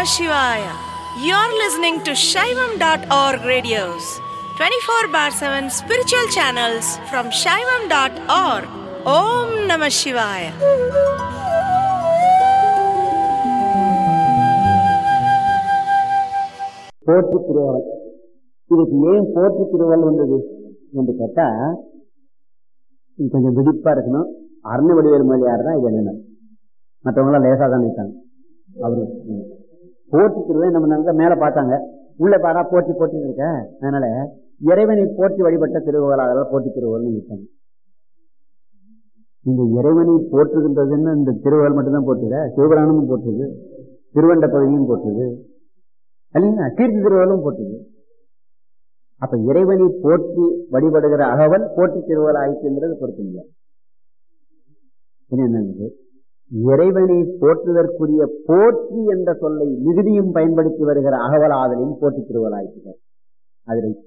Shivaya. You're listening to Shaivam.org radios, 24 bar 7 spiritual channels from Shaivam.org. Om Namah Shivaya. போற்றி திருவள்ளுவர் இதுக்கு ஏன் போற்றி திருவள்ளுவர் வந்தது என்று கேட்டா இது கொஞ்சம் விதிப்பா இருக்கணும் அருண வடிவேல் மொழியார் தான் இது என்ன மற்றவங்களாம் லேசா தான் நிற்காங்க அவரு ம். போற்றி திருவள்ளுவர் என்ன பண்ணாங்க மேல பார்த்தாங்க உள்ள பாரா போற்றி போற்றி இருக்க அதனால இறைவனை போற்றி வழிபட்ட திருவள்ளாக போற்றி திருவள்ளுவர் நிற்காங்க இந்த இறைவனை போற்றுகின்றதுன்னு இந்த திருவள்ளுவர் மட்டும்தான் போற்றுத சிவபுராணமும் போற்றுது திருவண்ட பகுதியும் போற்றுது அல்லைங்களா தீர்த்த திருவள்ளும் போற்றுது அப்ப இறைவனை போற்றி வழிபடுகிற அகவல் போற்றி திருவள் ஆயிற்றுங்கிறது பொறுத்துங்க என்னது இறைவனை போற்றுதற்குரிய போற்றி என்ற சொல்லை மிகுதியும் பயன்படுத்தி வருகிற அகவல் ஆதலையும் போற்றி திருவள் ஆயிற்று அது right.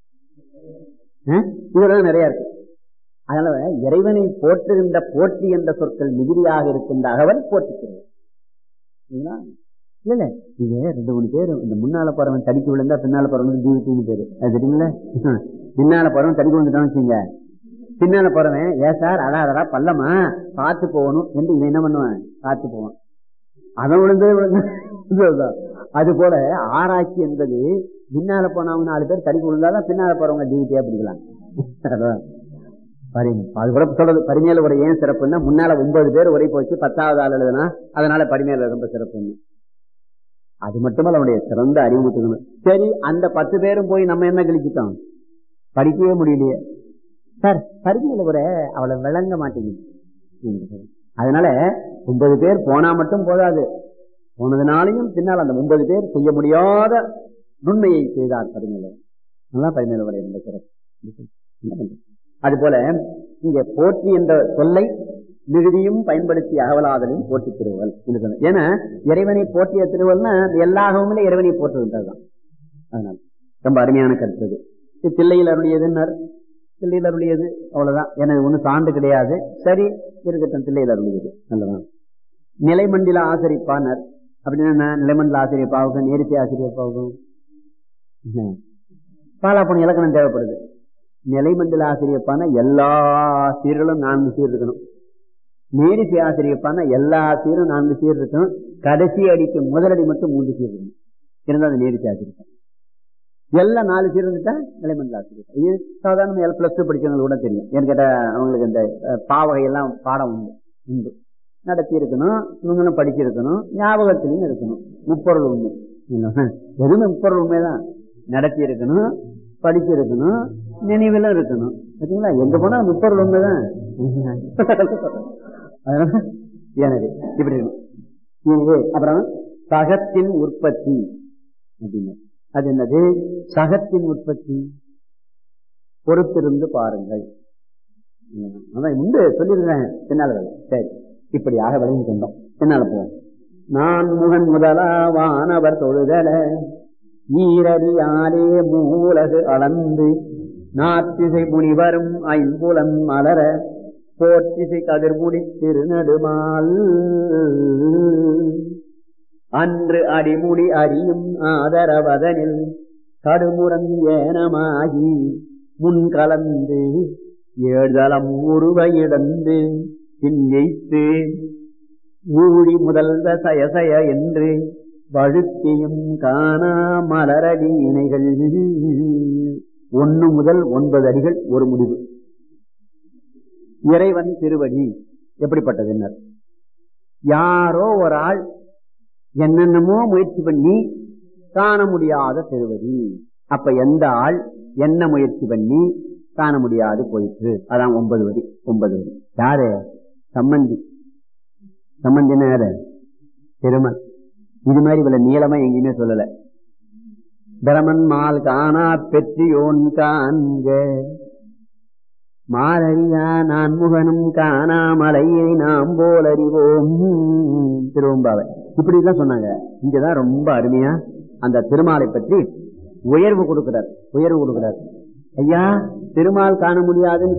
ஆ? இதெல்லாம் நிறைய இருக்கு அதனால இறைவனை போற்றுகின்ற போற்றி என்ற சொற்கள் மிகுதியாக இருக்கின்ற அகவல் போற்றி திருவள் சரிங்களா? இல்ல இல்ல இது ரெண்டு மூணு பேர் இந்த முன்னால போறவன் தடிக்கு விழுந்தா பின்னால போறவன் ஜீவித்தின்னு பேரு அது தெரியுங்களா பின்னால போறவன் தடிக்கு வந்துட்டான்னு வச்சுங்க பின்னால போறவன் ஏ சார் அடாதடா பள்ளமா பார்த்து போகணும் என்று இவன் என்ன பண்ணுவான் பார்த்து போவான் அவன் விழுந்தது விழுந்து அது போல ஆராய்ச்சி என்பது பின்னால போனவங்க நாலு பேர் தடிக்கு விழுந்தாதான் பின்னால போறவங்க ஜீவித்தியா பிடிக்கலாம் அதான். பரி- அது கூட சொல்றது பரிமையில உரை ஏன் சிறப்புன்னா முன்னால ஒன்பது பேர் உரை போச்சு பத்தாவது ஆள் எழுதுனா அதனால பரிமையில ரொம்ப சிறப்புன்னு அது மட்டுமல்ல அவனுடைய சிறந்த அறிவு மட்டும் சரி அந்த பத்து பேரும் போய் நம்ம என்ன கழிச்சிட்டோம் படிக்கவே முடியலையே சார் பரிமையில உரை அவளை விளங்க மாட்டேங்குது அதனால ஒன்பது பேர் போனா மட்டும் போதாது போனதுனாலையும் பின்னால் அந்த ஒன்பது பேர் செய்ய முடியாத நுண்மையை செய்தார் பரிமையில நல்லா பரிமையில உரை ரொம்ப சிறப்பு என்ன பண்றது? அது போல இங்க போற்றி என்ற சொல்லை மிகுதியும் பயன்படுத்தி அகவலாதலையும் போற்றி திருவள் என்று சொன்ன ஏன்னா இறைவனை போற்றிய திருவள்னா எல்லாகவுமே இறைவனை போற்றுகின்றதுதான் அதனால ரொம்ப அருமையான கருத்து இது. இது தில்லையில் அருளியதுன்னார் தில்லையில் அருளியது அவ்வளவுதான் எனக்கு ஒன்றும் சான்று கிடையாது சரி இருக்கட்டும் தில்லையில் அருளியது நல்லதான் நிலைமண்டில ஆசிரிப்பானர் அப்படின்னா என்ன? நிலைமண்டல ஆசிரியப்பாவுக்கும் நேரிசை ஆசிரியப்பாவுக்கும் ம். பாலாப்பணம் இலக்கணம் தேவைப்படுது நிலைமண்டல ஆசிரியப்பான எல்லா சீர்களும் நான்கு சீர் இருக்கணும் நேரிசை ஆசிரியப்பான எல்லா சீரும் நான்கு சீர் இருக்கணும் கடைசி அடிக்கு முதலடி மட்டும் மூன்று சீர் இருக்கணும் இருந்தா அது நேரிசை ஆசிரியப்பான் எல்லாம் நாலு சீர் இருந்துட்டா நிலைமண்டல ஆசிரியப்பா இது சாதாரண எல் பிளஸ் டூ படிச்சவங்களுக்கு கூட தெரியும் ஏன்னு கேட்டா அவங்களுக்கு இந்த அஹ், பாவகையெல்லாம் பாடம் உண்டு உண்டு நடத்தி இருக்கணும் இவங்களும் படிச்சிருக்கணும் ஞாபகத்திலையும் இருக்கணும் முப்பொருள் உண்மை என்ன? எதுவுமே முப்பொருள் உண்மைதான் நடத்தி இருக்கணும் படிச்சிருக்கணும் நினைவிலும் இருக்கணும் பார்த்தீங்களா எங்க போனா முப்பொருள் உண்மைதான் அதனால எனவே இப்படி இருக்கணும் எனவே அப்புறம் சகத்தின் உற்பத்தி அப்படின்னு அது என்னது சகத்தின் உற்பத்தி பொறுத்திருந்து பாருங்கள் அதான் முன்பு சொல்லியிருக்கிறேன் பின்னால வரல. சரி இப்படியாக விளங்கி கொண்டோம் பின்னால போவோம் நான் முகன் முதலா வானவர் தொழுதல ஈரடியாலே மூலகு அளந்து நாத்திசை முனிவரும் ஐம்புலம் மலர போற்றிசை கதிர்முடி திருநடுமால் அன்று அடிமுடி அறியும் ஆதரவதனில் கடுமுறம் ஏனமாகி முன் கலந்து ஏழ்தலம் உருவையிடந்து பின்னைத்து ஊழி முதல்வ சயசய என்று வழுத்தியும் காணா மலரடி இணைகள் ஒன்னு முதல் ஒன்பது அடிகள் ஒரு முடிவு இறைவன் திருவடி எப்படிப்பட்டது என்ன யாரோ ஒரு ஆள் என்னென்னமோ முயற்சி பண்ணி காண முடியாத திருவடி அப்ப எந்த ஆள் என்ன முயற்சி பண்ணி காண முடியாது போயிற்று அதான் ஒன்பது வரி ஒன்பது வரி யாரு சம்மந்தி சம்மந்தினா யாரு திருமன் இது மாதிரி இவ்வளவு நீளமா எங்கேயுமே சொல்லல பிரமன் மால் காணா பெற்றியோன் காண்க மாலறியா நான் முகனும் காணாமலையை நாம் போல் அறிவோம் திருவம்பாவை இப்படி எல்லாம் சொன்னாங்க இங்கதான் ரொம்ப அருமையா அந்த திருமாலை பற்றி உயர்வு கொடுக்கிறார் உயர்வு கொடுக்கிறார் ஐயா திருமால் காண முடியாதுன்னு